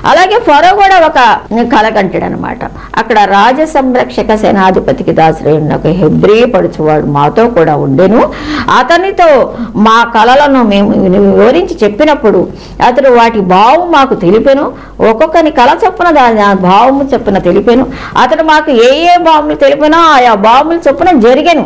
అలాగే ఫరో కూడా ఒక కలకంటాడు అనమాట అక్కడ రాజ సంరక్షక సేనాధిపతికి దాసరి ఉన్న ఒక హెబ్రీ పడుచువాడు మాతో కూడా ఉండెను అతనితో మా కళలను మేము వివరించి చెప్పినప్పుడు అతడు వాటి భావం మాకు తెలిపెను ఒక్కొక్కని కళ చొప్పున దాని ఆ భావము చొప్పున తెలిపెను అతడు మాకు ఏ ఏ భావములు తెలిపినా ఆయా భావములు చొప్పున జరిగెను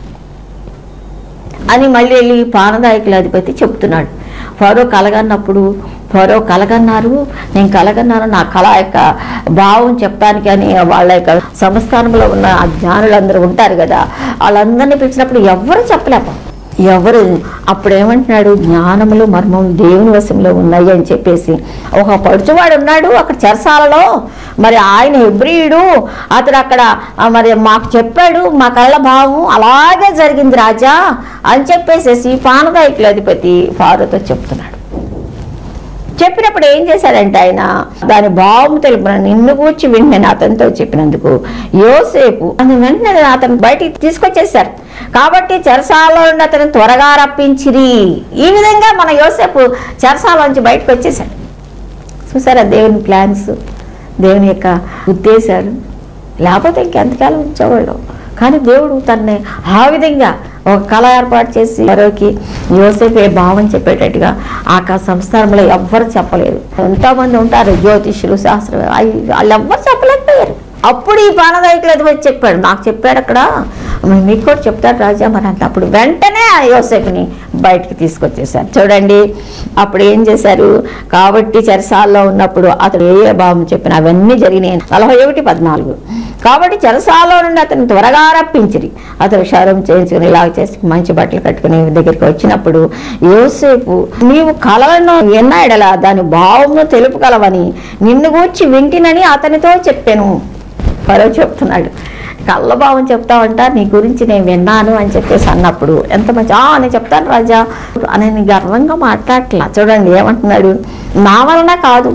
అని మళ్ళీ వెళ్ళి పానదాయకుల అధిపతి చెప్తున్నాడు ఫరో కలగన్నప్పుడు ఫరో కలగన్నారు నేను కలగన్నాను నా కళ యొక్క భావం చెప్పడానికి అని వాళ్ళ యొక్క సంస్థానంలో ఉన్న ఆ జ్ఞానులందరూ ఉంటారు కదా వాళ్ళందరినీ పిలిచినప్పుడు ఎవరు చెప్పలేక ఎవరు అప్పుడు ఏమంటున్నాడు జ్ఞానములు మర్మం దేవుని వశంలో ఉన్నాయి అని చెప్పేసి ఒక పడుచువాడు ఉన్నాడు అక్కడ చెరసాలలో మరి ఆయన హెబ్రియుడు అతడు అక్కడ ఆ, మరి మాకు చెప్పాడు మా కళ్ళ భావం అలాగే జరిగింది రాజా అని చెప్పేసేసి పానదాయకుల అధిపతి ఫారోతో చెప్తున్నాడు చెప్పినప్పుడు ఏం చేశాడంటే ఆయన దాని భావం తెలిపిన నిన్ను కూర్చి వింటున్నాను అతనితో చెప్పినందుకు యోసేపు అది వెంటనే అతను బయటికి తీసుకొచ్చేసారు కాబట్టి చెరసాలలో నుండి అతను త్వరగా రప్పించిరి ఈ విధంగా మన యోసేపు చెరసాలోంచి బయటకు వచ్చేసాడు చూసారా దేవుని ప్లాన్స్ దేవుని యొక్క ఉద్దేశాలు లేకపోతే ఇంకెంతకాలం ఉంచేవాళ్ళు కానీ దేవుడు తనని ఆ విధంగా ఒక కళ ఏర్పాటు చేసి మరోకి యోసేపే భావం చెప్పేటట్టుగా ఆ క- సంస్థానంలో ఎవ్వరు చెప్పలేరు ఎంతోమంది ఉంటారు జ్యోతిష్యులు శాస్త్ర వాళ్ళు ఎవ్వరు చెప్పలేకపోయారు అప్పుడు ఈ పానదాయకులు అది వచ్చి చెప్పాడు నాకు చెప్పాడు అక్కడ మీకు కూడా చెప్తాడు రాజా మరి అంటే అప్పుడు వెంటనే ఆ యోసేపుని బయటికి తీసుకొచ్చేసారు చూడండి అప్పుడు ఏం చేశారు కాబట్టి చెరసాల్లో ఉన్నప్పుడు అతడు ఏ ఏ భావం చెప్పిన అవన్నీ జరిగినాయి నలభై ఒకటి పద్నాలుగు కాబట్టి చెరసాల్లో నుండి అతను త్వరగా రప్పించిరి అతను శరం చేయించుకుని ఇలా చేసి మంచి బట్టలు కట్టుకుని దగ్గరికి వచ్చినప్పుడు యోసేపు నీవు కలలను ఎన్నాడలా దాని భావమును తెలుపుగలవని నిన్ను గూర్చి వింటినని అతనితో చెప్పాను పరో చెప్తున్నాడు కళ్ళభావం చెప్తావంట నీ గురించి నేను విన్నాను అని చెప్పేసి అన్నప్పుడు ఎంత మంచి "ఆ, నేను చెప్తాను రాజా అని నేను గర్వంగా మాట్లాడట్లా చూడండి ఏమంటున్నాడు నా వలన కాదు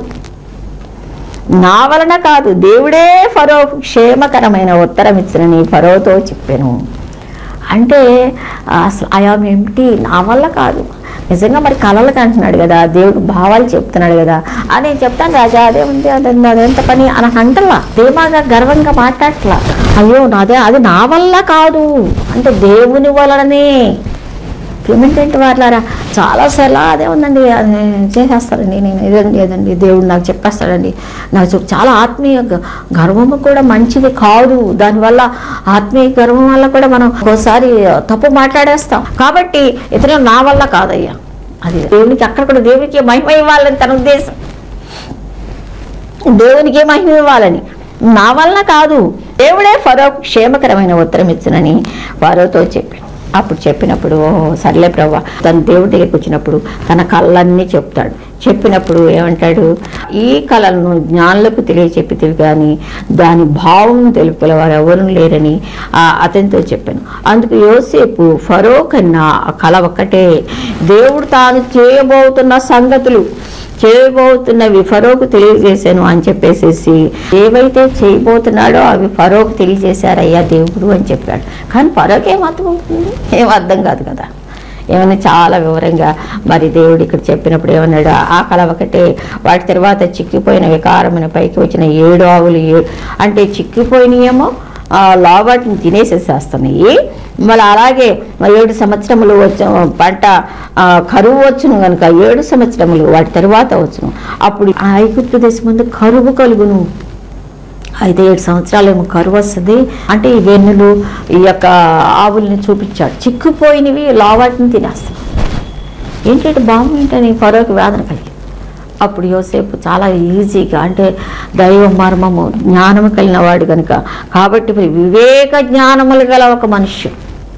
నా వలన కాదు దేవుడే ఫరో క్షేమకరమైన ఉత్తరం ఇచ్చినని ఫరోతో చెప్పాను అంటే అసలు ఆయాం ఏమిటి నా వల్ల కాదు నిజంగా మరి కళలకు అంటున్నాడు కదా దేవుడు భావాలు చెప్తున్నాడు కదా అని నేను చెప్తాను రాజా అదే ఉంది అదే ఉంది, అదెంత పని అని అంటలా ధీమాగా గర్వంగా మాట్లాడట్లా అయ్యో నాదే అది నా వల్ల కాదు అంటే దేవుని వలననే క్లిమెంటెంట్ వాళ్ళారా చాలాసార్లు అదే ఉందండి అది నేను చేసేస్తానండి నేను ఇదండి ఇదండి దేవుడు నాకు చెప్పేస్తాడండి నాకు చెప్ చాలా ఆత్మీయ గ- గర్వము కూడా మంచిది కాదు దానివల్ల ఆత్మీయ గర్వం వల్ల కూడా మనం ఒకసారి తప్పు మాట్లాడేస్తాం కాబట్టి ఇతను నా వల్ల కాదయ్యా అది దేవునికి అక్కడ కూడా దేవునికి మహిమ ఇవ్వాలని తన ఉద్దేశం దేవునికి మహిమ ఇవ్వాలని నా వల్ల కాదు దేవుడే ఫరో క్షేమకరమైన ఉత్తరం ఇచ్చునని ఫరోతో చెప్పాడు అప్పుడు చెప్పినప్పుడు "ఓ, సర్లే ప్రభా తన దేవుడి దగ్గరికి వచ్చినప్పుడు తన కళ్ళన్నీ చెప్తాడు చెప్పినప్పుడు ఏమంటాడు ఈ కళలను జ్ఞానులకు తెలియచెప్పి కానీ దాని భావం తెలుపుల వారు ఎవరు లేరని ఆ అతనితో చెప్పాను అందుకు యోసేపు ఫరో కన్నా ఆ కళ ఒక్కటే దేవుడు తాను చేయబోతున్న సంగతులు చేయబోతున్నవి ఫరోకు తెలియజేశాను అని చెప్పేసేసి ఏవైతే చేయబోతున్నాడో అవి ఫరోకు తెలియజేశారయ్యా దేవుడు అని చెప్పాడు కానీ ఫరోకి ఏం అర్థం అవుతుంది ఏం అర్థం కాదు కదా ఏమన్నా చాలా వివరంగా మరి దేవుడు ఇక్కడ చెప్పినప్పుడు ఏమన్నాడు ఆ కళ ఒకటే వాటి తర్వాత చిక్కిపోయిన వికారమైన పైకి వచ్చిన ఏడు ఆవులు ఏ- అంటే చిక్కిపోయినాయేమో ఆ లావాటిని తినేసేసేస్తున్నాయి మళ్ళీ అలాగే ఏడు సంవత్సరములు వచ్చ పంట ఆ, కరువు వచ్చును కనుక ఏడు సంవత్సరములు వాటి తరువాత వచ్చును అప్పుడు ఆ ఐగుప్తు దేశం ముందు కరువు కలుగును అయితే ఏడు సంవత్సరాలు ఏమో కరువు వస్తుంది అంటే ఈ వెన్నులు ఈ యొక్క ఆవుల్ని చూపించాడు చిక్కుపోయినవి లావాటిని తినేస్తాయి ఏంటంటే బాంబు ఏంటని ఫరోకి వేదన కలిగింది అప్పుడు యోసేపు చాలా ఈజీగా అంటే దైవ మర్మము జ్ఞానము కలిగిన వాడు కనుక కాబట్టి మరి వివేక జ్ఞానములు గల ఒక మనుష్యుడు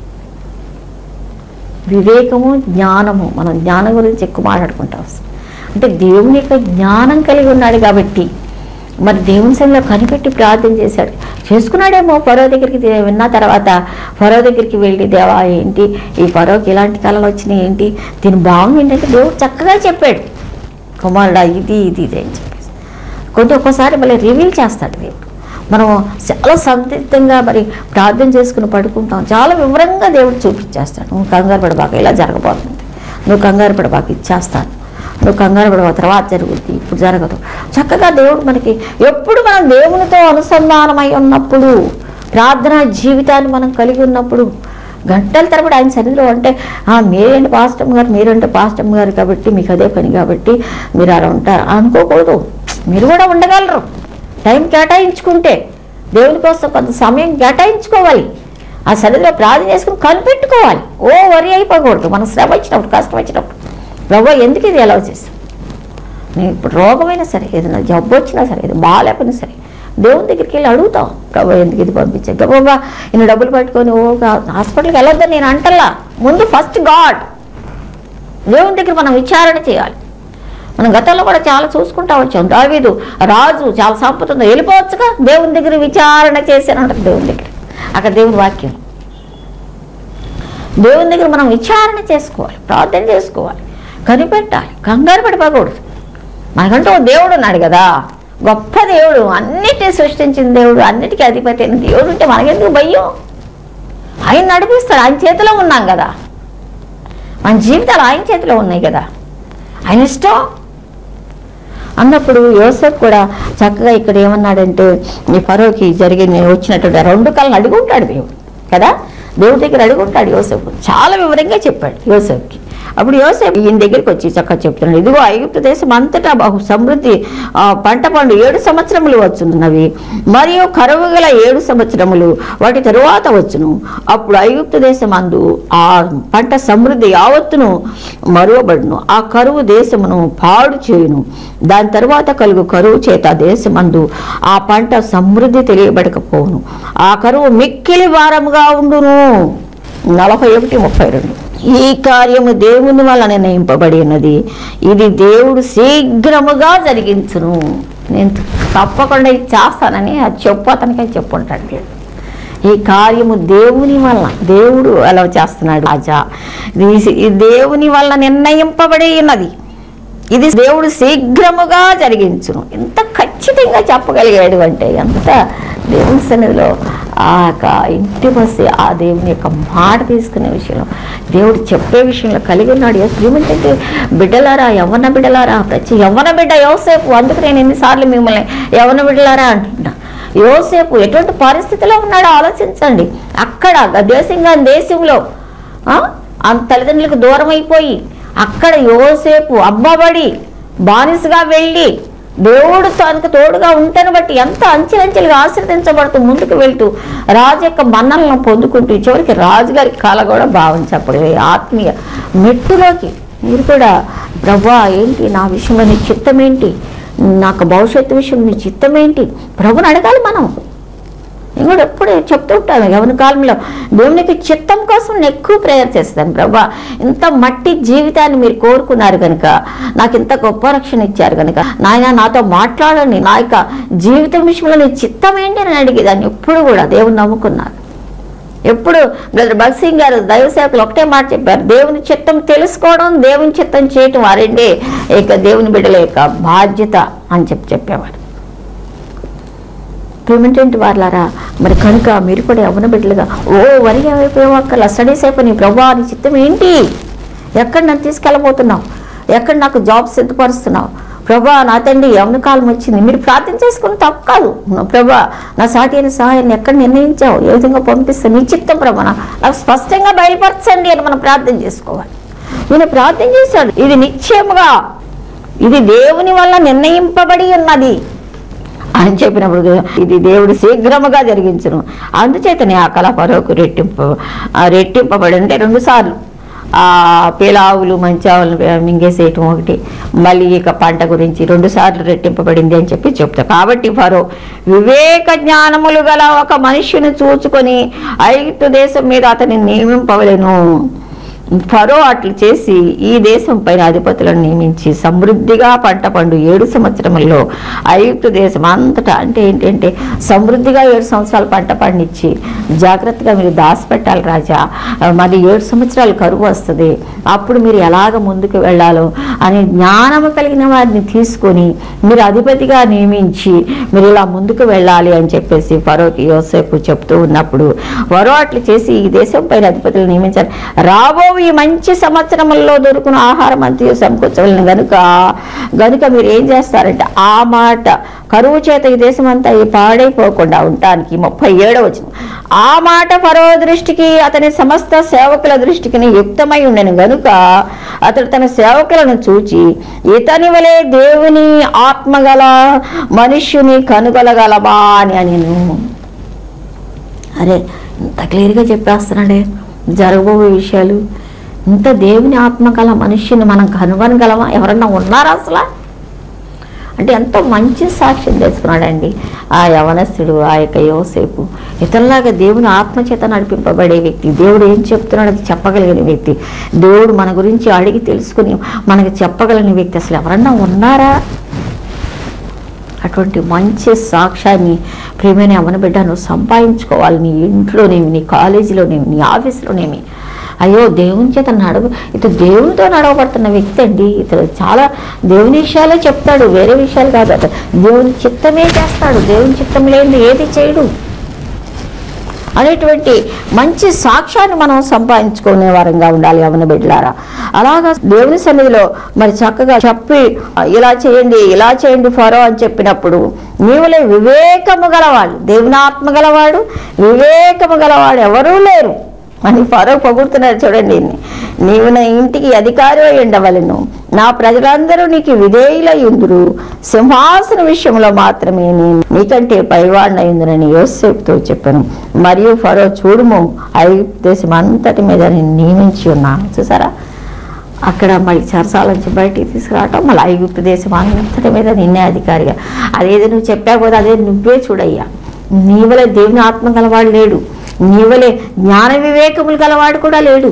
వివేకము జ్ఞానము మనం జ్ఞానం గురించి ఎక్కువ మాట్లాడుకుంటాం అంటే దేవుని యొక్క జ్ఞానం కలిగి ఉన్నాడు కాబట్టి మరి దేవుని సన్నిలో కనిపెట్టి ప్రార్థన చేశాడు చేసుకున్నాడేమో ఫరో దగ్గరికి దే- విన్న తర్వాత ఫరో దగ్గరికి వెళ్ళి దేవా ఏంటి ఈ ఫరోకి ఇలాంటి కళలు వచ్చినాయి ఏంటి దీని భావం ఏంటంటే దేవుడు చక్కగా చెప్పాడు కుమారుడా ఇది ఇది ఇది అని చెప్పేసి కొంత ఒక్కోసారి మళ్ళీ రివీల్ చేస్తాడు దేవుడు మనం చాలా సందిగ్ధంగా మరి ప్రార్థన చేసుకుని పడుకుంటాం చాలా వివరంగా దేవుడు చూపించేస్తాడు నువ్వు కంగారు పడబాక ఇలా జరగబోతుంది నువ్వు కంగారు పడబాక ఇచ్చేస్తాను నువ్వు కంగారు పడవ తర్వాత జరుగుద్ది ఇప్పుడు జరగదు చక్కగా దేవుడు మనకి ఎప్పుడు మనం దేవునితో అనుసంధానమై ఉన్నప్పుడు ప్రార్థనా జీవితాన్ని మనం కలిగి ఉన్నప్పుడు గంటల తరబడి ఆయన సన్నిధిలో అంటే "ఆ, మీరేంటి పాస్టమ్ గారు మీరంటే పాస్టమ్ గారు కాబట్టి మీకు అదే పని కాబట్టి మీరు అలా ఉంటారు అనుకోకూడదు మీరు కూడా ఉండగలరు టైం కేటాయించుకుంటే దేవుని కోసం కొంత సమయం కేటాయించుకోవాలి ఆ సన్నిధిలో ప్రార్థన చేసుకుని కనిపెట్టుకోవాలి ఓ వరి అయిపోకూడదు మనం శ్రమ వచ్చినప్పుడు కష్టం వచ్చినప్పుడు ప్రభు ఎందుకు ఇది ఎలా చేస్తాం నేను ఇప్పుడు రోగమైనా సరే ఏదైనా జబ్బు వచ్చినా సరే ఇది బాగాలేకపోయినా సరే దేవుని దగ్గరికి వెళ్ళి అడుగుతాం ప్రభు ఎందుకు ఇది పంపించాను గబా ఈయన డబ్బులు పట్టుకొని ఓ హాస్పిటల్కి వెళ్ళొద్దని నేను అంటల్లా ముందు ఫస్ట్ గాడ్ దేవుని దగ్గర మనం విచారణ చేయాలి మనం గతంలో కూడా చాలా చూసుకుంటా వచ్చాం దావీదు రాజు చాలా సంపద ఉంది వెళ్ళిపోవచ్చుగా దేవుని దగ్గర విచారణ చేశానంటారు దేవుని దగ్గర అక్కడ దేవుని వాక్యం దేవుని దగ్గర మనం విచారణ చేసుకోవాలి ప్రార్థన చేసుకోవాలి కనిపెట్టాలి కంగారు పడిపోకూడదు మనకంటూ ఓ దేవుడు ఉన్నాడు కదా గొప్ప దేవుడు అన్నిటినీ సృష్టించిన దేవుడు అన్నిటికీ అధిపతి అయిన దేవుడు ఉంటే మనకెందుకు భయం ఆయన నడిపిస్తాడు ఆయన చేతిలో ఉన్నాం కదా మన జీవితాలు ఆయన చేతిలో ఉన్నాయి కదా ఆయన ఇష్టం అన్నప్పుడు యోసెఫ్ కూడా చక్కగా ఇక్కడ ఏమన్నాడంటే ఈ ఫరోకి జరిగిన వచ్చినటువంటి ఆ రెండు కళ్ళని అడుగుంటాడు దేవుడు కదా దేవుడి దగ్గర అడుగుంటాడు యోసెఫ్ చాలా వివరంగా చెప్పాడు యోసెఫ్కి అప్పుడు యోసేపు ఈయన దగ్గరికి వచ్చి చక్కగా చెప్తున్నాడు ఇదిగో ఐగుప్తు దేశం అంతటా బహు సమృద్ధి ఆ, పంట పండు ఏడు సంవత్సరములు వచ్చున్నవి మరియు కరువు గల ఏడు సంవత్సరములు వాటి తరువాత వచ్చును అప్పుడు ఐగుప్తు దేశం అందు ఆ పంట సమృద్ధి యావత్తును మరువబడును ఆ కరువు దేశమును పాడు చేయును దాని తరువాత కలుగు కరువు చేత దేశమందు ఆ పంట సమృద్ధి తెలియబడకపోవును ఆ కరువు మిక్కిలి భారముగా ఉండును నలభై ఒకటి ముప్పై రెండు ఈ కార్యము దేవుని వల్ల నిర్ణయింపబడి ఉన్నది ఇది దేవుడు శీఘ్రముగా జరిగించును నేను తప్పకుండా ఇది చేస్తానని అది చెప్పు అతనికై చెప్పుంటాడు దేవుడు. ఈ కార్యము దేవుని వల్ల దేవుడు అలా చేస్తున్నాడు రాజా ఇది ఈ దేవుని వల్ల నిర్ణయింపబడి ఉన్నది ఇది దేవుడు శీఘ్రముగా జరిగించును ఎంత ఖచ్చితంగా చెప్పగలిగాడు అంటే ఎంత దేవుని సన్నిధిలో ఆ యొక్క ఇంటి వస్తే ఆ దేవుని యొక్క మాట తీసుకునే విషయంలో దేవుడు చెప్పే విషయంలో కలిగి ఉన్నాడు ఏమంటే బిడ్డలారా యవ్వన బిడ్డలారా ప్రతి యవ్వన బిడ్డ యోసేపు అందుకు నేను ఎన్నిసార్లు మిమ్మల్ని యవ్వన బిడ్డలారా అంటున్నా యోసేపు ఎటువంటి పరిస్థితిలో ఉన్నాడో ఆలోచించండి అక్కడ దేశంగా దేశంలో ఆ, ఆ తల్లిదండ్రులకు దూరం అయిపోయి అక్కడ యోసేపు అబ్బబడి బానిసగా వెళ్ళి దేవుడు తనకు తోడుగా ఉంటను బట్టి ఎంత అంచెలంచెలుగా ఆశ్రదించబడుతూ ముందుకు వెళ్తూ రాజు యొక్క మన్నలను పొందుకుంటూ చివరికి రాజుగారి కళ కూడా భావించప్పుడు ఆత్మీయ మెట్టులోకి మీరు కూడా ప్రభా ఏంటి నా విషయంలో నీ చిత్తం ఏంటి నాకు భవిష్యత్తు విషయం నీ చిత్తం ఏంటి ప్రభుని అడగాలి మనం నేను కూడా ఎప్పుడు చెప్తూ ఉంటాను యవన కాలంలో దేవునికి చిత్తం కోసం నేను ఎక్కువ ప్రేయర్ చేస్తాను ప్రభా ఇంత మట్టి జీవితాన్ని మీరు కోరుకున్నారు కనుక నాకు ఇంత గొప్ప రక్షణ ఇచ్చారు కనుక నాయన నాతో మాట్లాడండి నా యొక్క జీవితం విషయంలో నీ చిత్తం ఏంటి అని అడిగేదాన్ని ఎప్పుడు కూడా దేవుని నమ్ముకున్నారు ఎప్పుడు బ్రదర్ భగత్ సింగ్ గారు దైవ సేవకులు ఒకటే మాట చెప్పారు దేవుని చిత్తం తెలుసుకోవడం దేవుని చిత్తం చేయటం వారండి ఇక దేవుని బిడ్డల యొక్క బాధ్యత అని చెప్పి చెప్పేవారు పేమెంటెంట్ వాళ్ళారా మరి కనుక మీరు కూడా యవ్వన బిడ్డలుగా ఓ వరి అయిపోయాక స్టడీస్ అయిపోయి ప్రభా నీ చిత్తం ఏంటి ఎక్కడ నన్ను తీసుకెళ్ళబోతున్నావు ఎక్కడ నాకు జాబ్ సిద్ధపరుస్తున్నావు ప్రభా నా తండ్రి యవన కాలం వచ్చింది మీరు ప్రార్థన చేసుకుని తప్పు కాదు నా ప్రభా నా సాటి అయిన సహాయాన్ని ఎక్కడ నిర్ణయించావు ఏ విధంగా పంపిస్తాను నీ చిత్తం ప్రభా నా- నాకు స్పష్టంగా బయలుపరచండి అని మనం ప్రార్థన చేసుకోవాలి నేను ప్రార్థన చేశాడు ఇది నిశ్చయముగా ఇది దేవుని వల్ల నిర్ణయింపబడి ఉన్నది అని చెప్పినప్పుడు ఇది దేవుడు శీఘ్రముగా జరిగించును అందుచేతనే ఆ కళ పరోకు రెట్టింపు ఆ రెట్టింపబడి అంటే రెండు సార్లు ఆ పేలావులు మంచి ఆవులు మింగేసేయటం ఒకటి మళ్ళీ ఇక పంట గురించి రెండు సార్లు రెట్టింపబడింది అని చెప్పి చెప్తా కాబట్టి ఫరో వివేక జ్ఞానములు గల ఒక మనుష్యుని చూచుకొని ఐగుప్తు దేశం మీద అతని నియమింపవలెను ఫరో అట్లు చేసి ఈ దేశం పైన అధిపతులను నియమించి సమృద్ధిగా పంట పండు ఏడు సంవత్సరములలో ఐగుప్తు దేశం అంతటా అంటే ఏంటంటే సమృద్ధిగా ఏడు సంవత్సరాలు పంట పండించి జాగ్రత్తగా మీరు దాచిపెట్టాలి రాజా మరి ఏడు సంవత్సరాలు కరువు వస్తుంది అప్పుడు మీరు ఎలాగ ముందుకు వెళ్ళాలో అని జ్ఞానము కలిగిన వారిని తీసుకొని మీరు అధిపతిగా నియమించి మీరు ఇలా ముందుకు వెళ్ళాలి అని చెప్పేసి ఫరోకి యోసేపు చెప్తూ ఉన్నప్పుడు ఫరో అట్లు చేసి ఈ దేశం పైన అధిపతులు నియమించారు రాబో ఈ మంచి సంవత్సరంలో దొరుకున్న ఆహారం అంతా సమకూర్చవలను గనుక గనుక మీరు ఏం చేస్తారంటే ఆ మాట కరువు చేత ఈ దేశం అంతా ఈ పాడైపోకుండా ఉండటానికి ముప్పై ఏడవ వచ్చిన ఆ మాట పరో దృష్టికి అతని సమస్త సేవకుల దృష్టికి యుక్తమై ఉండను గనుక అతడు తన సేవకులను చూచి ఇతని వలె దేవుని ఆత్మగల మనుష్యుని కనుగొలగలమా అని నేను అరే ఇంత క్లియర్గా చెప్పేస్తున్నాడే జరగబోయే విషయాలు ఇంత దేవుని ఆత్మకల మనిషిని మనం కనుగొనగలమా ఎవరన్నా ఉన్నారా అసలు అంటే ఎంతో మంచి సాక్ష్యం తెలుసుకున్నాడండి ఆ యవనస్తుడు ఆ యొక్క యోసేపు ఇతరులాగా దేవుని ఆత్మచేత నడిపింపబడే వ్యక్తి దేవుడు ఏం చెప్తున్నాడు అది చెప్పగలిగిన వ్యక్తి దేవుడు మన గురించి అడిగి తెలుసుకుని మనకి చెప్పగలిగిన వ్యక్తి అసలు ఎవరన్నా ఉన్నారా అటువంటి మంచి సాక్ష్యాన్ని ప్రేమైన అవన బిడ్డ నువ్వు సంపాదించుకోవాలి నీ ఇంట్లోనేమి నీ కాలేజీలోనేమి నీ ఆఫీస్లోనేమి అయ్యో దేవుని చేత నడవ ఇతను దేవునితో నడవబడుతున్న వ్యక్తి అండి ఇతను చాలా దేవుని విషయాలే చెప్తాడు వేరే విషయాలు కాదు అతను దేవుని చిత్తమే చేస్తాడు దేవుని చిత్తం లేనిది ఏది చేయడు అనేటువంటి మంచి సాక్ష్యాన్ని మనం సంపాదించుకునే వారంగా ఉండాలి అవన బిడ్డలారా అలాగా దేవుని సన్నిధిలో మరి చక్కగా చెప్పి ఇలా చేయండి ఇలా చేయండి ఫరో అని చెప్పినప్పుడు నీవులే వివేకము గలవాడు దేవుని ఆత్మ గలవాడు వివేకము గలవాడు ఎవరూ లేరు అని ఫరో పొగుడుతున్నారు చూడండి ఈయన్ని. నీవు నా ఇంటికి అధికారి అయి ఉండవలను నా ప్రజలందరూ నీకు విధేయులై ఉందురు సింహాసన విషయంలో మాత్రమే నేను నీకంటే పైవాడినయుందునని యోసేపుతో చెప్పాను మరియు ఫరో చూడుము ఐగుప్తు దేశం అంతటి మీద నేను నియమించి ఉన్నాను చూసారా అక్కడ మళ్ళీ చెరసాల నుంచి బయటికి తీసుకురావటం మళ్ళీ ఐగుప్తు దేశం అంతటి మీద నిన్నే అధికారిగా అదేదో నువ్వు చెప్పాకపోతే అదే నువ్వే చూడయ్యా నీవలే దేవుని ఆత్మ గలవాడు లేడు నీవలే జ్ఞాన వివేకములు గలవాడు కూడా లేడు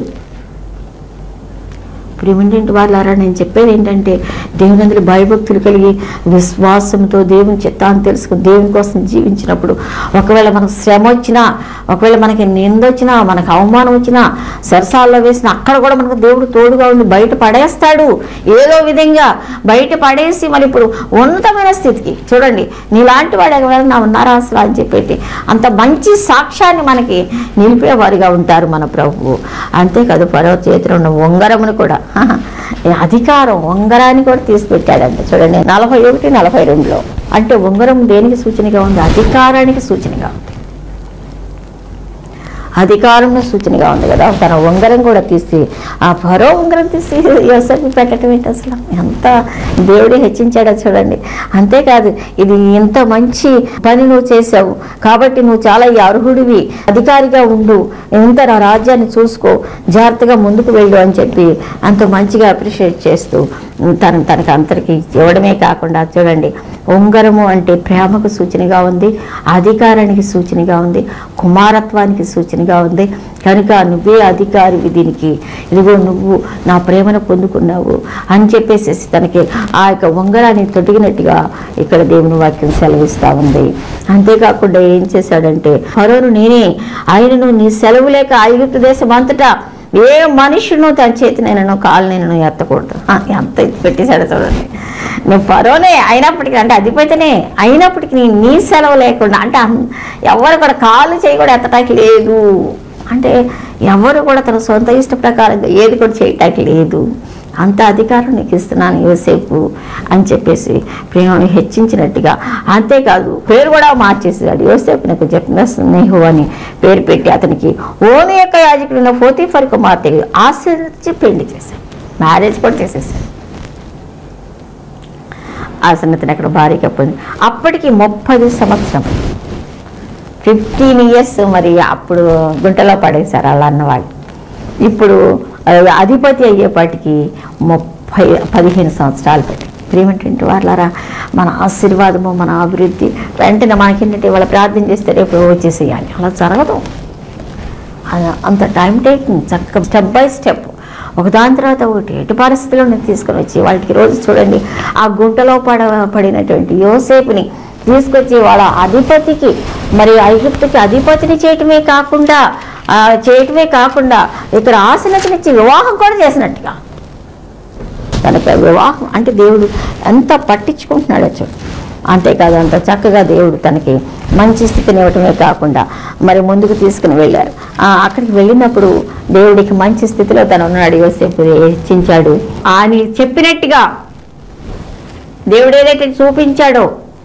ప్రేమింటి వాళ్ళారా నేను చెప్పేది ఏంటంటే దేవుని అందరి భయభక్తులు కలిగి విశ్వాసంతో దేవుని చిత్తాన్ని తెలుసుకుని దేవుని కోసం జీవించినప్పుడు ఒకవేళ మనకు శ్రమ వచ్చినా ఒకవేళ మనకి నింద వచ్చినా మనకు అవమానం వచ్చినా సరసాల్లో వేసినా అక్కడ కూడా మనకు దేవుడు తోడుగా ఉండి బయట పడేస్తాడు ఏదో విధంగా బయట పడేసి మరి ఇప్పుడు ఉన్నతమైన స్థితికి చూడండి నీలాంటి వాడు ఎవరైనా ఉన్నారా అసలు అని చెప్పేటి అంత మంచి సాక్ష్యాన్ని మనకి నిలిపేవారిగా ఉంటారు మన ప్రభువు అంతేకాదు పరవ చేతిలో ఉన్న ఉంగరమును కూడా ఈ అధికారం ఉంగరాన్ని కూడా తీసి పెట్టాడంట చూడండి నలభై ఒకటి నలభై రెండులో అంటే ఉంగరం దేనికి సూచనగా ఉంది అధికారానికి సూచనగా ఉంది అధికారం సూచనగా ఉంది కదా తన ఉంగరం కూడా తీసి ఆ ఫరో ఉంగరం తీసి యోసఫ్ పెట్టడం ఏంటి అసలు ఎంత దేవుడే హెచ్చించాడో చూడండి అంతేకాదు ఇది ఇంత మంచి పని నువ్వు చేసావు కాబట్టి నువ్వు చాలా ఈ అర్హుడివి అధికారిగా ఉండు ఇంత నా రాజ్యాన్ని చూసుకో జాగ్రత్తగా ముందుకు వెళ్ళు అని చెప్పి అంత మంచిగా అప్రిషియేట్ చేస్తూ తన తనకు అందరికి ఇవ్వడమే కాకుండా చూడండి ఉంగరము అంటే ప్రేమకు సూచనగా ఉంది అధికారానికి సూచనగా ఉంది కుమారత్వానికి సూచనగా ఉంది కనుక నువ్వే అధికారివి దీనికి ఇదిగో నువ్వు నా ప్రేమను పొందుకున్నావు అని చెప్పేసి తనకి ఆ యొక్క ఉంగరాన్ని తొడిగినట్టుగా ఇక్కడ దేవుని వాక్యం సెలవిస్తూ ఉంది అంతేకాకుండా ఏం చేశాడంటే ఫరోను నేనే ఆయనను నీ సెలవు లేక ఐగుప్తు దేశం అంతటా ఏ మనుషును తన చేతి నేను కాలు నేను ఎత్తకూడదు ఆ, ఎంత ఎత్తి పెట్టేశాడు చూడండి నువ్వు ఫరోనే అయినప్పటికీ అంటే అధిపతినే అయినప్పటికీ నీ నీ సెలవు లేకుండా అంటే అన్- ఎవరు కూడా కాలు చేయి కూడా ఎత్తటానికి లేదు అంటే ఎవరు కూడా తన సొంత ఇష్ట ప్రకారంగా ఏది కూడా చేయటానికి లేదు అంత అధికారం నీకు ఇస్తున్నాను యోసేపు అని చెప్పేసి ప్రేమను హెచ్చించినట్టుగా అంతేకాదు పేరు కూడా మార్చేసాడు యోసేపు నాకు చెప్పిన స్నేహు అని పేరు పెట్టి అతనికి ఓని యొక్క యాజకుడిన ఫోతీఫర్ కుమార్తె ఆశీర్వదించి పెళ్లి చేశాడు మ్యారేజ్ కూడా చేసేసాడు ఆ సన్నతిని అక్కడ భార్యగా పొంది అప్పటికి ముప్పది సంవత్సరం ఫిఫ్టీన్ ఇయర్స్ మరి అప్పుడు గుంటలో పడేశారు అలా అన్నవాళ్ళు ఇప్పుడు ఆ, అధిపతి అయ్యేపాటికి ముప్పై పదిహేను సంవత్సరాలు పెట్టి ప్రేమేంటంటే వాళ్ళారా మన ఆశీర్వాదము మన అభివృద్ధి వెంటనే మనకేంటంటే వాళ్ళు ప్రార్థన చేస్తే రేపు వచ్చేసేయాలి అలా జరగదు అలా అంత టైం టేకింగ్ చక్కగా స్టెప్ బై స్టెప్ ఒకదాని తర్వాత ఒకటి ఎటు పరిస్థితుల్లో నేను తీసుకొని వచ్చి వాళ్ళకి రోజు చూడండి ఆ గుంటలో పడ పడినటువంటి యోసేపుని తీసుకొచ్చి వాళ్ళ అధిపతికి మరి ఐగుప్తుకి అధిపతిని చేయటమే కాకుండా ఆ, చేయటమే కాకుండా ఇక్కడ ఆసనతనిచ్చి వివాహం కూడా చేసినట్టుగా కనుక వివాహం అంటే దేవుడు ఎంత పట్టించుకుంటున్నాడో చూడు అంతేకాదు అంత చక్కగా దేవుడు తనకి మంచి స్థితిని ఇవ్వటమే కాకుండా మరి ముందుకు తీసుకుని వెళ్ళారు ఆ, అక్కడికి వెళ్ళినప్పుడు దేవుడికి మంచి స్థితిలో తను ఉన్నాడు యోసేపు హెచ్చించాడు ఆయన చెప్పినట్టుగా దేవుడు ఏదైతే చూపించాడో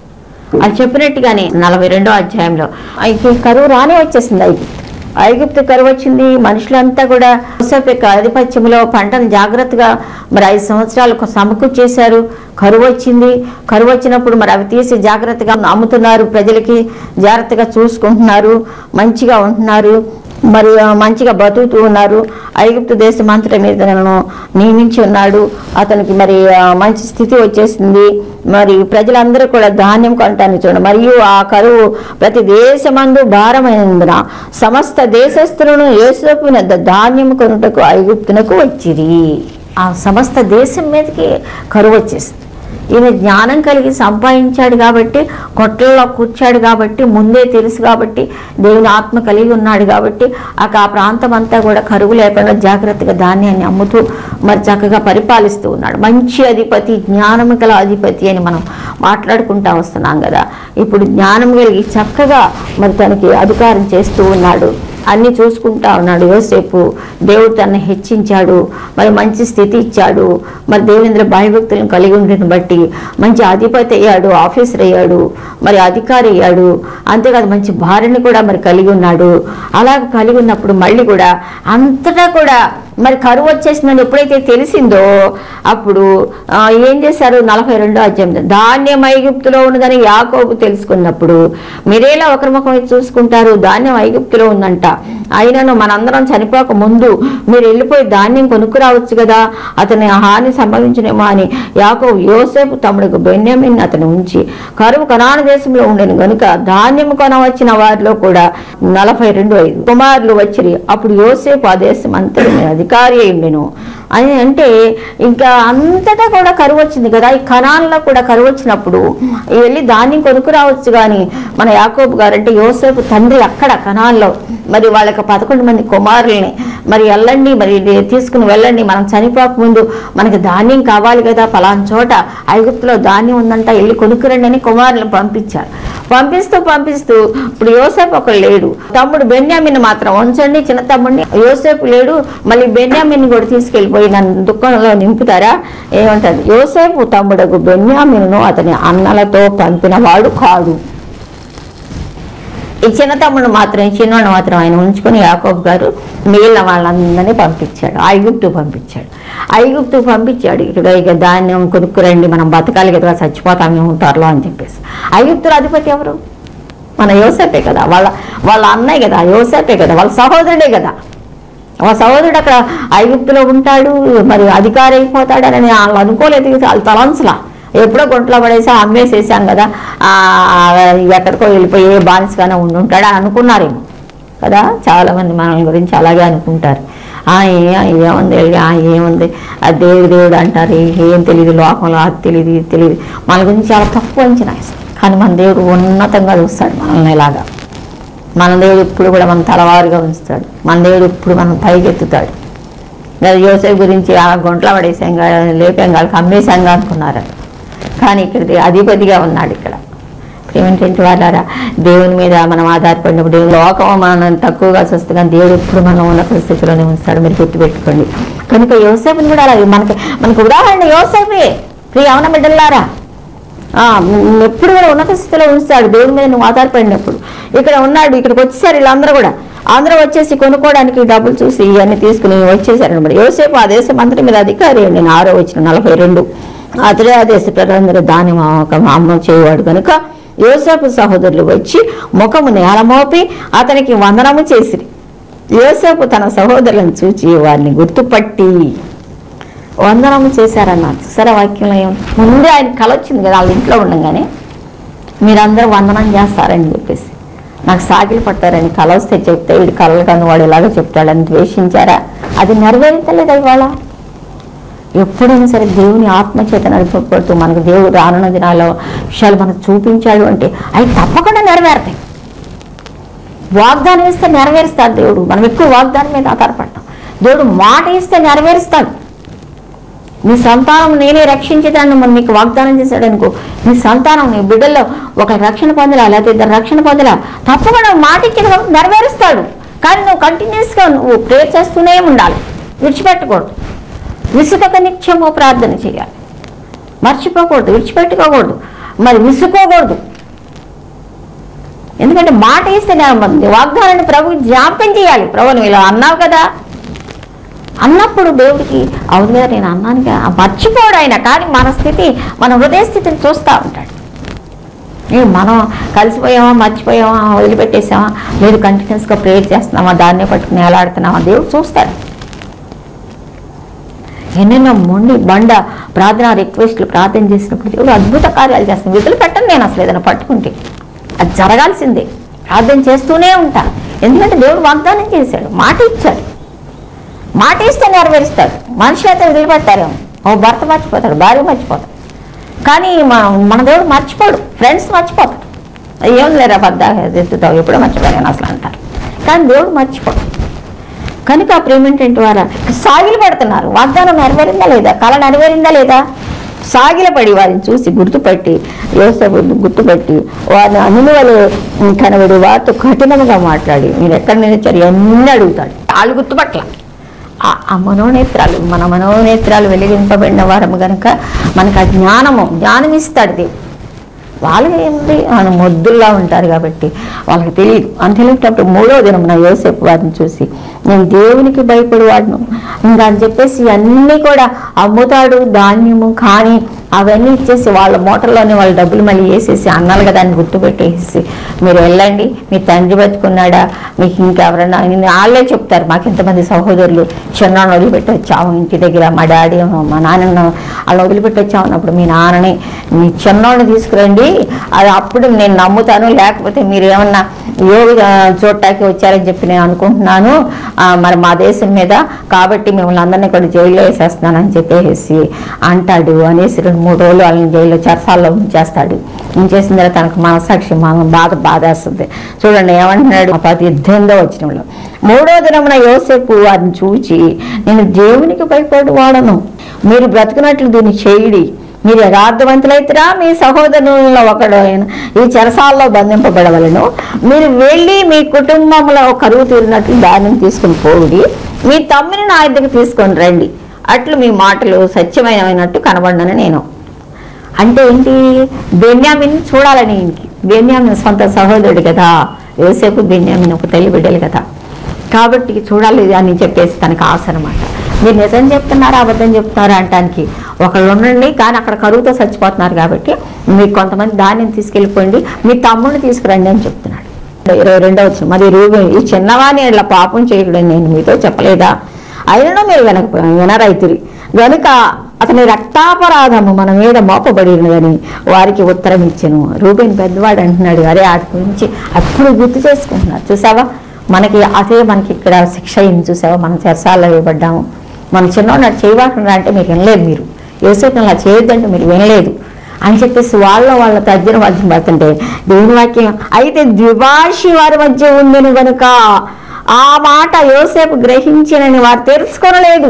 అది చెప్పినట్టుగానే నలభై రెండో అధ్యాయంలో అయితే కరువు రానే వచ్చేసింది ఐగుప్తు ఐగుప్తు కరువు వచ్చింది మనుషులంతా కూడా యోసేపు యొక్క ఆధిపత్యంలో పంటను జాగ్రత్తగా మరి ఐదు సంవత్సరాలు సమకూర్చేశారు కరువు వచ్చింది కరువు వచ్చినప్పుడు మరి అవి తీసి జాగ్రత్తగా అమ్ముతున్నారు ప్రజలకి జాగ్రత్తగా చూసుకుంటున్నారు మంచిగా ఉంటున్నారు మరి ఆ, మంచిగా బతుకుతూ ఉన్నారు ఐగుప్తు దేశం అంతటి మీద నన్ను నియమించి ఉన్నాడు అతనికి మరి ఆ, మంచి స్థితి వచ్చేసింది మరి ప్రజలందరూ కూడా ధాన్యం కొనటానికి చూడండి మరియు ఆ కరువు ప్రతి దేశమందు భారమైనందున సమస్త దేశస్థులను యేసోపు ధాన్యం కొనుటకు ఐగుప్తునకు వచ్చిరి ఆ సమస్త దేశం మీదకి కరువు వచ్చేసింది ఈయన జ్ఞానం కలిగి సంపాదించాడు కాబట్టి కొట్లలో కూర్చాడు కాబట్టి ముందే తెలుసు కాబట్టి దేవుని ఆత్మ కలిగి ఉన్నాడు కాబట్టి ఆ ఆ ప్రాంతం అంతా కూడా కరువు లేకుండా జాగ్రత్తగా ధాన్యాన్ని అమ్ముతూ మరి చక్కగా పరిపాలిస్తూ ఉన్నాడు మంచి అధిపతి జ్ఞానం గల అధిపతి అని మనం మాట్లాడుకుంటా వస్తున్నాం కదా ఇప్పుడు జ్ఞానం కలిగి చక్కగా మరి తనకి అధికారం చేస్తూ ఉన్నాడు అన్ని చూసుకుంటా ఉన్నాడు యోసేపు దేవుడు తనని హెచ్చించాడు మరి మంచి స్థితి ఇచ్చాడు మరి దేవేంద్ర భయభక్తులను కలిగి ఉండేది బట్టి మంచి అధిపతి అయ్యాడు ఆఫీసర్ అయ్యాడు మరి అధికారి అయ్యాడు అంతేకాదు మంచి భార్యని కూడా మరి కలిగి ఉన్నాడు అలా కలిగి ఉన్నప్పుడు మళ్ళీ కూడా అంతటా కూడా మరి కరువు వచ్చేసిందని ఎప్పుడైతే తెలిసిందో అప్పుడు ఆ, ఏం చేశారు నలభై రెండో అధ్యాయం ధాన్యం ఐగుప్తులో ఉన్నదని యాకోబు తెలుసుకున్నప్పుడు మీరేలా ఒకరి ముఖం వైపు చూసుకుంటారు ధాన్యం ఐగుప్తులో ఉందంట అయినను మనందరం చనిపోక ముందు మీరు వెళ్ళిపోయి ధాన్యం కొనుక్కురావచ్చు కదా అతని హాని సంభవించినేమో అని యాకోబు యోసేపు తమ్ముడికి బెన్యామిన్ అతను ఉంచి కరువు కనాన దేశంలో ఉండేను గనుక ధాన్యం కొనవచ్చిన వారిలో కూడా నలభై రెండు ఐదు కుమారులు వచ్చిరి అప్పుడు యోసేపు ఆ దేశం అంతటి మీద అధికారి అయి ఉండెను అని అంటే ఇంకా అంతటా కూడా కరువు వచ్చింది కదా ఈ కణాల్లో కూడా కరువు వచ్చినప్పుడు వెళ్ళి ధాన్యం కొనుక్కు రావచ్చు కానీ మన యాకోబు గారు అంటే యోసేపు తండ్రి అక్కడ కణాల్లో మరి వాళ్ళకి పదకొండు మంది కుమారుల్ని మరి వెళ్ళండి మరి ఇది తీసుకుని వెళ్ళండి మనం చనిపోక ముందు మనకి ధాన్యం కావాలి కదా పలానా చోట ఐగుప్తులో ధాన్యం ఉందంట వెళ్ళి కొనుక్కురండి అని కుమారులను పంపించారు పంపిస్తూ పంపిస్తూ ఇప్పుడు యోసేపు ఒకడు లేడు తమ్ముడు బెన్యామిన్ మాత్రం ఉంచండి చిన్న తమ్ముడిని యోసేపు లేడు మళ్ళీ బెన్యామిన్ కూడా తీసుకెళ్ళిపోయి నన్ను దుఃఖంలో నింపుతారా ఏమంటది యోసేపు తమ్ముడకు బెన్యామిన్ను అతని అన్నలతో పంపినవాడు కాదు ఈ చిన్న తమ్ముడు మాత్రం ఈ చిన్నవాడు మాత్రం ఆయన ఉంచుకొని యాకోబ్ గారు మిగిలిన వాళ్ళందరినీ పంపించాడు ఐగుప్తు పంపించాడు ఐగుప్తు పంపించాడు ఇక్కడ ఇక ధాన్యం కొనుక్కురండి మనం బతకాలి కదా చచ్చిపోతాం మేము త్వరలో అని చెప్పేసి ఐగుప్తుల అధిపతి ఎవరు మన యోసేపే కదా వాళ్ళ వాళ్ళ అన్నయ్య కదా యోసేపే కదా వాళ్ళ సహోదరుడే కదా వాళ్ళ సహోదరుడు అక్కడ ఐగుప్తులో ఉంటాడు మరి అధికారి అయిపోతాడని వాళ్ళు అనుకోలేదు వాళ్ళ తలంసలా ఎప్పుడో గుంటలో పడేసి అమ్మేసేసాం కదా ఆ, ఎక్కడికో వెళ్ళిపోయి ఏ బానిసగానే ఉండి ఉంటాడు అని అనుకున్నారేమో కదా చాలా మంది మన గురించి అలాగే అనుకుంటారు ఆ ఏ ఏముంది ఆ ఏముంది ఆ దేవుడు దేవుడు అంటారు ఏం తెలియదు లోకంలో అది తెలియదు ఇది తెలియదు మన గురించి చాలా తక్కువ అంచనా వేస్తారు కానీ మన దేవుడు ఉన్నతంగా చూస్తాడు మనల్ని ఇలాగా మన దేవుడు ఎప్పుడు కూడా మన తలవారుగా ఉంచుతాడు మన దేవుడు ఎప్పుడు మనం పైకెత్తుతాడు లేదా యోసేపు గురించి ఆ గుంట్లో పడేసాం కదా లేపాం కాదు అమ్మేశాం కదా అనుకున్నారు కానీ ఇక్కడ అధిపతిగా ఉన్నాడు ఇక్కడ ఇప్పుడు ఏమిటంటే వాళ్ళారా దేవుని మీద మనం ఆధారపడినప్పుడు లోకం మనం తక్కువగా వస్తుంది కానీ దేవుడు ఎప్పుడు మనం ఉన్నత స్థితిలోనే ఉంచుతాడు మీరు గుర్తుపెట్టుకోండి కనుక యోసేపుని కూడా అలాగే మనకి మనకు ఉదాహరణ యోసేపే ప్రియ అవన బిడ్డలారా ఆ, ఉమ్, ఎప్పుడు కూడా ఉన్నత స్థితిలో ఉంచుతాడు దేవుడి మీద నువ్వు ఆధారపడినప్పుడు ఇక్కడ ఉన్నాడు ఇక్కడికి వచ్చేసారు వీళ్ళందరూ కూడా అందరూ వచ్చేసి కొనుక్కోవడానికి డబ్బులు చూసి ఇవన్నీ తీసుకుని వచ్చేసారు అనమాట యోసేపు ఆ దేశం అంతటి మీద అధికారి నేను ఆరో వచ్చిన నలభై రెండు అతడే ఆ దేశ ప్రజలందరూ దాని అమ్మ చేయవాడు కనుక యోసేపు సహోదరులు వచ్చి ముఖము నేలమోపి అతనికి వందనము చేసిరి యోసేపు తన సహోదరులను చూచి వారిని గుర్తుపట్టి వందనము చేశారన్నారు సరే వాక్యంలో ఏం ముందే ఆయన కల వచ్చింది కదా వాళ్ళ ఇంట్లో ఉండగానే మీరందరూ వందనం చేస్తారని చెప్పేసి నాకు సాగిలు పట్టారని కల వస్తే చెప్తే వీడు కలలు కను వాడు ఇలాగ చెప్తాడని ద్వేషించారా అది నెరవేర్చలేదు ఇవాళ ఎప్పుడైనా సరే దేవుని ఆత్మచేత నడిపబడుతూ మనకు దేవుడు రానున్న దినాల్లో విషయాలు మనకు చూపించాడు అంటే అవి తప్పకుండా నెరవేరుతాయి వాగ్దానం ఇస్తే నెరవేరుస్తాడు దేవుడు మనం ఎక్కువ వాగ్దానం మీద ఆధారపడతాం దేవుడు మాట ఇస్తే నెరవేరుస్తాడు నీ సంతానం నేనే రక్షించేదాన్ని మనం నీకు వాగ్దానం చేశాడు అనుకో నీ సంతానం నీ బిడ్డల్లో ఒక రక్షణ పొందలా లేకపోతే ఇద్దరు రక్షణ పొందలా తప్పకుండా మాట ఇచ్చిన కాబట్టి నెరవేరుస్తాడు కానీ నువ్వు కంటిన్యూస్గా నువ్వు ప్రేర్ చేస్తూనే ఉండాలి విడిచిపెట్టకూడదు విసుగక నిత్యము ప్రార్థన చేయాలి మర్చిపోకూడదు విడిచిపెట్టుకోకూడదు మరి విసుకోకూడదు ఎందుకంటే మాట ఇస్తే నేను వాగ్దానాన్ని ప్రభు జ్ఞాపకం చేయాలి ప్రభు నువ్వు ఇలా అన్నావు కదా అన్నప్పుడు దేవుడికి అవును కదా నేను అన్నాను కదా మర్చిపోడు ఆయన కానీ మన స్థితి మన హృదయ స్థితిని చూస్తూ ఉంటాడు ఏ మనం కలిసిపోయామా మర్చిపోయామా వదిలిపెట్టేసామా లేదు కంటిన్యూస్గా ప్రేయర్ చేస్తున్నామా దాన్నే పట్టుకుని ఎలాడుతున్నామా దేవుడు చూస్తాడు ఎన్నెన్నో మొండి బండ ప్రార్థన రిక్వెస్ట్లు ప్రార్థన చేసినప్పుడు దేవుడు అద్భుత కార్యాలు చేస్తాను విధులు పెట్టను నేను అసలు ఏదైనా పట్టుకుంటే అది జరగాల్సిందే ప్రార్థన చేస్తూనే ఉంటా ఎందుకంటే దేవుడు వాగ్దానం చేశాడు మాట ఇచ్చాడు మాట ఇస్తే నెరవేరుస్తాడు మనిషి అయితే వదిలిపెట్టారేమో ఓ భర్త మర్చిపోతాడు భార్య మర్చిపోతాడు కానీ మన మన దేవుడు మర్చిపోడు ఫ్రెండ్స్ మర్చిపోతాడు ఏం లేరా పెద్ద ఎత్తుతావు ఎప్పుడో మర్చిపోయాను అసలు అంటారు కానీ దేవుడు మర్చిపోడు కనుక ఆ ప్రేమేంటంటే వారు సాగిలు పడుతున్నారు వాగ్దానం నెరవేరిందా లేదా కళ నెరవేరిందా లేదా సాగిలపడి వారిని చూసి గుర్తుపట్టి యోసేపు గుర్తుపట్టి వారిని అనుమలు కనబడి వారితో కఠినంగా మాట్లాడి మీరు ఎక్కడ నిలిచారు ఎన్ని అడుగుతాడు వాళ్ళు గుర్తుపట్ల ఆ- ఆ మనోనేత్రాలు మన మనోనేత్రాలు వెలిగింపబడిన వారము కనుక మనకు ఆ జ్ఞానము జ్ఞానం ఇస్తాడు దేవుడు వాళ్ళకి ఏముంది ఆయన మొద్దుల్లా ఉంటారు కాబట్టి వాళ్ళకి తెలియదు అని తెలియటప్పుడు మూడో దినం నా యోసేపు వారిని చూసి నేను దేవునికి భయపడి వాడును ఇంకా అని చెప్పేసి అన్నీ కూడా అమ్ముతాడు ధాన్యము కానీ అవన్నీ ఇచ్చేసి వాళ్ళ మోటార్లోనే వాళ్ళ డబ్బులు మళ్ళీ వేసేసి అన్నాలుగా దాన్ని గుర్తుపెట్టేసి మీరు వెళ్ళండి మీ తండ్రి బతుకున్నాడా మీకు ఇంకెవరన్నా ఇన్ని వాళ్ళే చెప్తారు మాకు ఇంతమంది సహోదరులు చిన్న వదిలిపెట్టి వచ్చాము ఇంటి దగ్గర మా డాడీ మా నాన్న వాళ్ళు వదిలిపెట్టి వచ్చాము అన్నప్పుడు మీ నాన్నని మీ చిన్నోడిని తీసుకురండి అది అప్పుడు నేను నమ్ముతాను లేకపోతే మీరు ఏమన్నా యోగ చూడటానికి వచ్చారని చెప్పి నేను అనుకుంటున్నాను ఆ, మరి మా దేశం మీద కాబట్టి మిమ్మల్ని అందరినీ కూడా జైల్లో వేసేస్తున్నానని చెప్పేసి అంటాడు అనేసి రెండు మూడు రోజులు వాళ్ళని జైల్లో చరసాల్లో ఉంచేస్తాడు ఉంచేసిన తర్వాత తనకు మనసాక్షి మన బాధ బాధేస్తుంది చూడండి ఏమంటున్నాడు ఆ పద్దెనిమిదో వచ్చినంలో మూడో దినమున యోసేపు వారిని చూచి నేను దేవునికి భయపడి వాడను మీరు బ్రతుకున్నట్లు దీన్ని చేయుడి మీరు యథార్థవంతులైతేరా మీ సహోదరులలో ఒకడు అయిన ఈ చెరసాల్లో బంధింపబడవలను మీరు వెళ్ళి మీ కుటుంబంలో కరువు తీరినట్లు దానిని తీసుకుని పోవుడి మీ తమ్మిని నా ఇద్దరికి తీసుకొని రండి అట్లు మీ మాటలు సత్యమైనట్టు కనబడినని నేను అంటే ఏంటి బెన్యామిన్ చూడాలని ఈయనకి బెన్యామిన్ సొంత సహోదరుడు కదా యోసేపు బెన్యామిన్ ఒక తల్లి బిడ్డలు కదా కాబట్టి చూడాలి అని చెప్పేసి తనకు ఆశ అనమాట మీరు నిజం చెప్తున్నారా అబద్ధం చెప్తున్నారా అంటానికి ఒకళ్ళు ఉండండి కానీ అక్కడ కరువుతో చచ్చిపోతున్నారు కాబట్టి మీకు కొంతమంది దానిని తీసుకెళ్ళిపోండి మీ తమ్ముడిని తీసుకురండి అని చెప్తున్నాడు ఇరవై రెండో వచ్చిన మరి రూబు ఈ చిన్నవాణి ఇట్లా పాపం చేయకూడదు నేను మీతో చెప్పలేదా అయినను మీరు వెనక వినరైతురి గనుక అతని రక్తాపరాధము మన మీద మోపబడినదని వారికి ఉత్తరం ఇచ్చాను రూబేన్ పెద్దవాడు అంటున్నాడు అరే వాటి గురించి అప్పుడు గుర్తు చేసుకుంటున్నారు చూసావా మనకి అదే మనకి ఇక్కడ శిక్ష అయింది చూసావా మనం చెరసాల్లో వేయబడ్డాము మన చిన్నవాడు అటు చేయబాకుండా అంటే మీరు వినలేదు మీరు యోసేపు అలా చేయొద్దంటే మీరు వినలేదు అని చెప్పేసి వాళ్ళ వాళ్ళ తజ్జన మధ్య పడుతుంటే దేవుని వాక్యం అయితే ద్విభాషి వారి మధ్య ఉందని గనుక ఆ మాట యోసేపు గ్రహించినని వారు తెలుసుకోనలేదు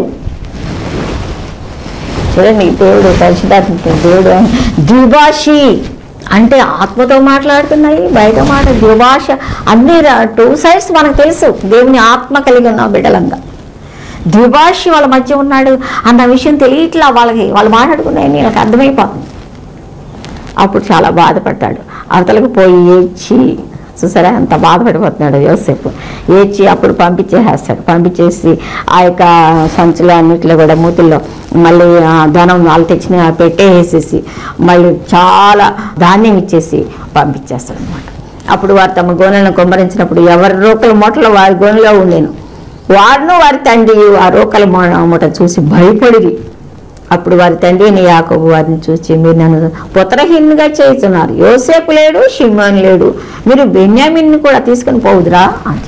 చూడండి దేవుడు పరిశుధాత్మ దేవుడు ద్విభాషి అంటే ఆత్మతో మాట్లాడుతున్నాయి బయట మాట ద్విభాష అన్ని టూ సైడ్స్ మనకు తెలుసు దేవుని ఆత్మ కలిగి ఉన్న బిడ్డలంగా ద్విభాషి వాళ్ళ మధ్య ఉన్నాడు అన్న విషయం తెలియట్లా వాళ్ళకి వాళ్ళు మాట్లాడుకున్నాయి వీళ్ళకి అర్థమైపోతుంది అప్పుడు చాలా బాధపడ్డాడు అవతలకు పోయి ఏడ్చి చూసారా అంత బాధపడిపోతున్నాడు యోసేపు ఏడ్చి అప్పుడు పంపించేసేస్తాడు పంపించేసి ఆ యొక్క సంచులు అన్నిట్లో కూడా మూతుల్లో మళ్ళీ ఆ ధనం వాళ్ళు తెచ్చిన పెట్టేసేసి మళ్ళీ చాలా ధాన్యం ఇచ్చేసి పంపించేస్తాడు అనమాట అప్పుడు వారు తమ గోనెలను కుమ్మరించినప్పుడు ఎవరి రోకల మూటలో వారి గోనెలో ఉండేను వారును వారి తండ్రి ఆ రోకల మూ- మూట చూసి భయపడిరి అప్పుడు వారి తండ్రి అయిన యాకోబు వారిని చూసి మీరు నన్ను పుత్రహీనుగా చేస్తున్నారు యోసేపు లేడు షిమ్మోన్ లేడు మీరు బెన్యామిన్ని కూడా తీసుకొని పోవుదురా అని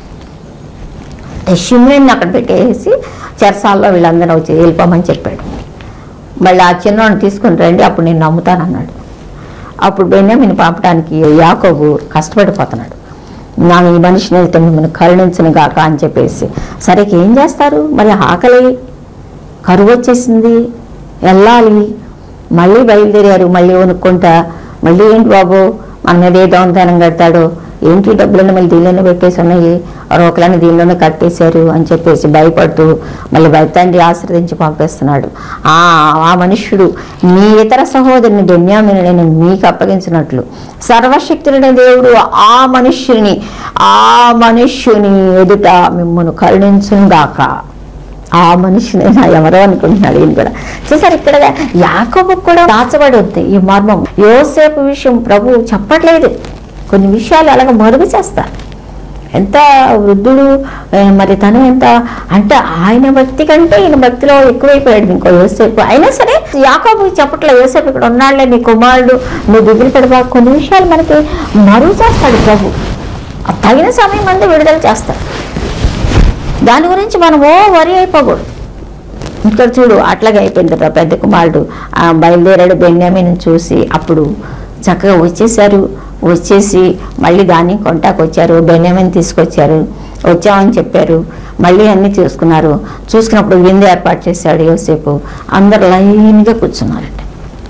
షిమ్మోన్ అక్కడ పెట్టేసి చెరసాల్లో వీళ్ళందరూ వచ్చి వెళ్ళిపోమని చెప్పాడు మళ్ళీ ఆ చిన్నవాడిని తీసుకొని రండి అప్పుడు నేను నమ్ముతాను అన్నాడు అప్పుడు బెన్యామిని పంపడానికి యాకోబు కష్టపడిపోతున్నాడు నా ఈ మనిషిని అయితే మిమ్మల్ని కరుణించను గాక అని చెప్పేసి సరే ఏం చేస్తారు మరి ఆకలి కరువు వచ్చేసింది వెళ్ళాలి మళ్ళీ బయలుదేరారు మళ్ళీ వణుక్కుంటా మళ్ళీ ఏంటి బాబు మన మీద ఏ దొంగతనం కడతాడు ఏంటి ఈ డబ్బులను మళ్ళీ దీనిలోనే పెట్టేసి ఉన్నాయి రోకలని దీనిలోనే కట్టేశారు అని చెప్పేసి భయపడుతూ మళ్ళీ తండ్రి ఆశ్రదించి పంపిస్తున్నాడు ఆ ఆ మనుష్యుడు మీ ఇతర సహోదరుని బెన్యామిని నేను మీకు అప్పగించినట్లు సర్వశక్తుడైన దేవుడు ఆ మనుష్యుని ఆ మనుష్యుని ఎదుట మిమ్మల్ని కరుణించుగాక ఆ మనిషినైనా ఎవరో అనుకుంటున్నాడు ఈయన కూడా చూసారు ఇక్కడ యాకోబు కూడా దాచబడి ఉంది ఈ మర్మం యోసేపు విషయం ప్రభు చెప్పట్లేదు కొన్ని విషయాలు అలాగ మరుగు చేస్తారు ఎంత వృద్ధుడు ఆ, మరి తను ఎంత అంటే ఆయన భక్తి కంటే ఈయన భక్తిలో ఎక్కువైపోయాడు ఇంకో యోసేపు అయినా సరే యాకోబు చెప్పట్లే యోసేపు ఇక్కడ ఉన్నాడులే నీ కుమారుడు నువ్వు దిగులు పెడబా కొన్ని విషయాలు మనకి మరుగు చేస్తాడు ప్రభు ఆ తగిన సమయం అంతా విడుదల చేస్తాడు దాని గురించి మనం ఓ వరి అయిపోకూడదు ఇక్కడ చూడు అట్లాగే అయిపోయింది రా పెద్ద కుమారుడు ఆ బయలుదేరాడు బెన్యామిని చూసి అప్పుడు చక్కగా వచ్చేసారు వచ్చేసి మళ్ళీ దాన్ని కొంటాకు వచ్చారు బెన్యామిన్ తీసుకొచ్చారు వచ్చామని చెప్పారు మళ్ళీ అన్నీ చూసుకున్నారు చూసుకున్నప్పుడు విందు ఏర్పాటు చేశాడు యోసేపు అందరు లైన్గా కూర్చున్నారండి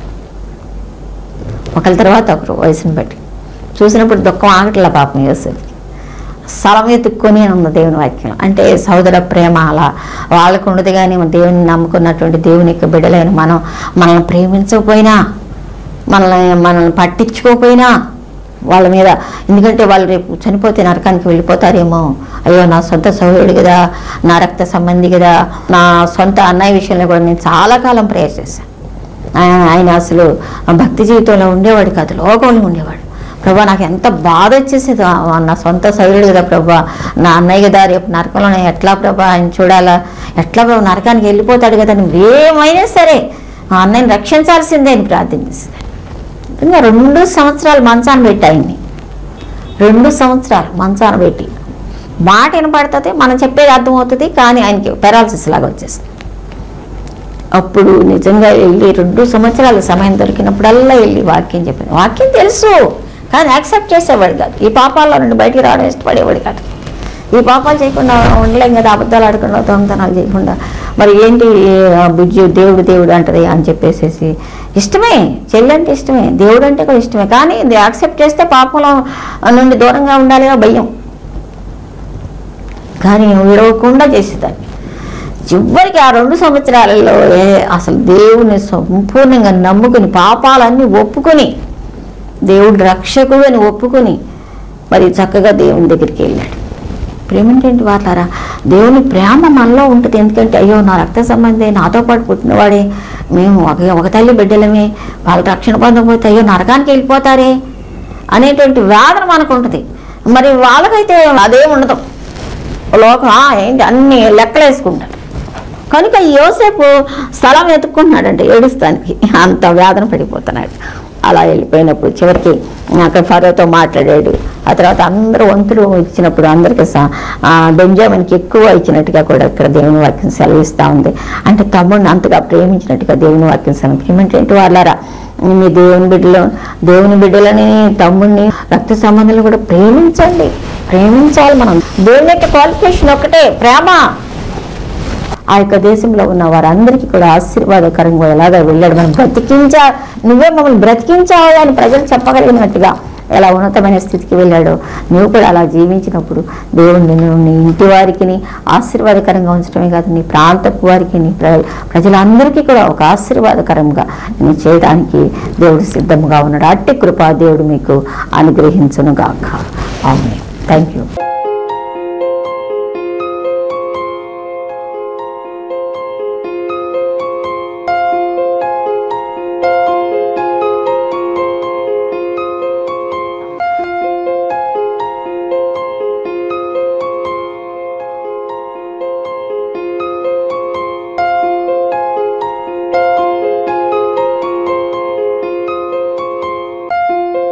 ఒకరి తర్వాత ఒకరు వయసుని బట్టి చూసినప్పుడు దుఃఖం ఆగట్ల పాపం యోసేపుకి స్థలం ఎత్తుక్కొని అని ఉంది దేవుని వాక్యం అంటే సోదర ప్రేమ అలా వాళ్ళకు ఉండదు కానీ మన దేవుని నమ్ముకున్నటువంటి దేవుని యొక్క బిడ్డలైన మనం మనల్ని ప్రేమించకపోయినా మనల్ని మనల్ని పట్టించుకోకపోయినా వాళ్ళ మీద ఎందుకంటే వాళ్ళు రేపు చనిపోతే నరకానికి వెళ్ళిపోతారేమో అయ్యో నా సొంత సహోదరుడు కదా నా రక్త సంబంధి కదా నా సొంత అన్నయ్య విషయంలో కూడా నేను చాలా కాలం ప్రేయర్ చేశాను ఆయన ఆయన అసలు భక్తి జీవితంలో ఉండేవాడు కాదు లోకంలో ఉండేవాడు ప్రభా నాకు ఎంత బాధ వచ్చేసేది ఆ- ఆ నా సొంత సైలుడు కదా ప్రభా నా అన్నయ్య కదా రేపు నరకంలో నేను ఎట్లా ప్రభా ఆయన చూడాలా ఎట్లా ప్రభా నరకానికి వెళ్ళిపోతాడు కదా నువ్వేమైనా సరే ఆ అన్నయ్యని రక్షించాల్సిందే అని ప్రార్థించేస్తాను ఇంకా రెండు సంవత్సరాలు మంచాన పెట్టి ఆయన్ని రెండు సంవత్సరాలు మంచాన పెట్టి మాట వినపడుతుంది మనం చెప్పేది అర్థమవుతుంది కానీ ఆయనకి పెరాలసిస్ లాగా వచ్చేస్తుంది అప్పుడు నిజంగా వెళ్ళి రెండు సంవత్సరాల సమయం దొరికినప్పుడల్లా వెళ్ళి వాక్యం చెప్పింది వాక్యం తెలుసు కానీ యాక్సెప్ట్ చేసేవాడు కాదు ఈ పాపాల్లో నుండి బయటికి రావడం ఇష్టపడేవాడు కాదు ఈ పాపాలు చేయకుండా ఉండలేం కదా అబద్ధాలు ఆడకుండా దొంగతనాలు చేయకుండా మరి ఏంటి ఆ బుజ్జి దేవుడు దేవుడు అంటది అని చెప్పేసేసి ఇష్టమే చెల్లి అంటే ఇష్టమే దేవుడు అంటే కూడా ఇష్టమే కానీ ఇది యాక్సెప్ట్ చేస్తే పాపంలో నుండి దూరంగా ఉండాలిగా భయం కానీ విడవకుండా చేసేదాన్ని చివరికి ఆ రెండు సంవత్సరాలలో ఏ- అసలు దేవుని సంపూర్ణంగా నమ్ముకుని పాపాలన్నీ ఒప్పుకొని దేవుడు రక్షకుడు అని ఒప్పుకొని మరి చక్కగా దేవుని దగ్గరికి వెళ్ళాడు ప్రేమేంటంటే వాళ్ళారా దేవుని ప్రేమ మనలో ఉంటుంది ఎందుకంటే అయ్యో నా రక్త సంబంధి నాతో పాటు పుట్టినవాడే మేము ఒక ఒక తల్లి బిడ్డలమే వాళ్ళ రక్షణ పొందకపోతే అయ్యో నరకానికి వెళ్ళిపోతారే అనేటువంటి వేదన మనకు ఉంటుంది మరి వాళ్ళకైతే అదే ఉండదు లోకం "ఆ, ఏంటి అన్ని లెక్కలు వేసుకుంటారు కనుక యోసేపు స్థలం ఎత్తుకుంటున్నాడంటే ఏడుస్తానికి అంత వేదన పడిపోతున్నాడు అలా వెళ్ళిపోయినప్పుడు చివరికి అక్కడ ఫరోతో మాట్లాడాడు ఆ తర్వాత అందరూ వంతులు ఇచ్చినప్పుడు అందరికీ స- ఆ, బెంజామిన్కి ఎక్కువ ఇచ్చినట్టుగా కూడా ఇక్కడ దేవుని వాక్యం సెలవిస్తూ ఉంది అంటే తమ్ముడిని అంతగా ప్రేమించినట్టుగా దేవుని వాక్యం సెలవు ఏంటంటే వాళ్ళారా మీ దేవుని బిడ్డలు దేవుని బిడ్డలని తమ్ముడిని రక్త సంబంధాలు కూడా ప్రేమించండి ప్రేమించాలి మనం దేవుని యొక్క క్వాలిఫికేషన్ ఒకటే ప్రేమ ఆ యొక్క దేశంలో ఉన్న వారందరికీ కూడా ఆశీర్వాదకరంగా ఎలాగ వెళ్ళాడు మనం బ్రతికించా నువ్వే మమ్మల్ని బ్రతికించావు అని ప్రజలు చెప్పగలిగినట్టుగా ఎలా ఉన్నతమైన స్థితికి వెళ్ళాడో నువ్వు కూడా అలా జీవించినప్పుడు దేవుడు నిన్ను నీ ఇంటి వారికి ఆశీర్వాదకరంగా ఉంచడమే కాదు నీ ప్రాంతపు వారికి నీ ప్ర ప్రజలందరికీ కూడా ఒక ఆశీర్వాదకరంగా నేను చేయడానికి దేవుడు సిద్ధంగా ఉన్నాడు అట్టి కృపా దేవుడు మీకు అనుగ్రహించును గాక అవును థ్యాంక్ యూ